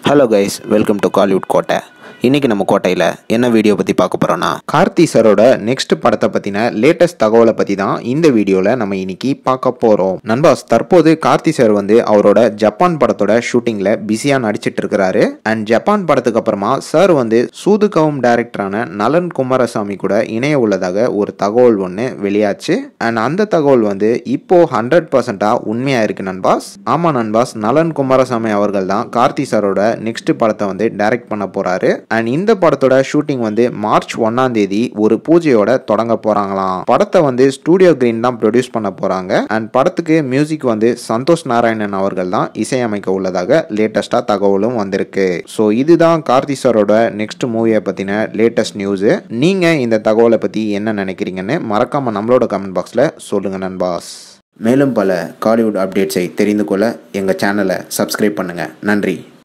hello guys welcome to Kollywood Kottai இன்னைக்கு நம்ம கோட்டையில் என்ன வீடியோ பற்றி பார்க்க போகிறோன்னா கார்த்தி சரோட நெக்ஸ்ட் படத்தை பற்றின லேட்டஸ்ட் தகவலை பற்றி தான் இந்த வீடியோவில் நம்ம இன்னைக்கு பார்க்க போகிறோம் நண்பாஸ் தற்போது கார்த்தி சார் வந்து அவரோட ஜப்பான் படத்தோட ஷூட்டிங்கில் பிஸியாக நடிச்சிட்டு இருக்கிறாரு அண்ட் ஜப்பான் படத்துக்கு அப்புறமா சார் வந்து சூதுகவும் டைரக்டரான நலன் குமாரசாமி கூட இணைய உள்ளதாக ஒரு தகவல் ஒன்று வெளியாச்சு அண்ட் அந்த தகவல் வந்து இப்போ ஹண்ட்ரட் பர்சன்டாக உண்மையாக இருக்கு நண்பாஸ் ஆமாம் நண்பாஸ் நலன் குமாரசாமி அவர்கள் தான் கார்த்தி சாரோட நெக்ஸ்ட் படத்தை வந்து டைரக்ட் பண்ண போறாரு அண்ட் இந்த படத்தோட ஷூட்டிங் வந்து மார்ச் ஒன்னாம் தேதி ஒரு பூஜையோட தொடங்க போறாங்களாம் படத்தை வந்து ஸ்டூடியோ கிரீன் தான் ப்ரொடியூஸ் பண்ண போறாங்க அண்ட் படத்துக்கு மியூசிக் வந்து சந்தோஷ் நாராயணன் அவர்கள் தான் இசையமைக்க உள்ளதாக லேட்டஸ்டா தகவலும் வந்திருக்கு ஸோ இதுதான் கார்த்தி சாரோட நெக்ஸ்ட் மூவியை பத்தின லேட்டஸ்ட் நியூஸ் நீங்க இந்த தகவலை பத்தி என்ன நினைக்கிறீங்கன்னு மறக்காம நம்மளோட கமெண்ட் பாக்ஸ்ல சொல்லுங்க நண்பாஸ் மேலும் பல காலிவுட் அப்டேட்ஸை தெரிந்து கொள்ள எங்கள் சேனலை சப்ஸ்கிரைப் பண்ணுங்கள் நன்றி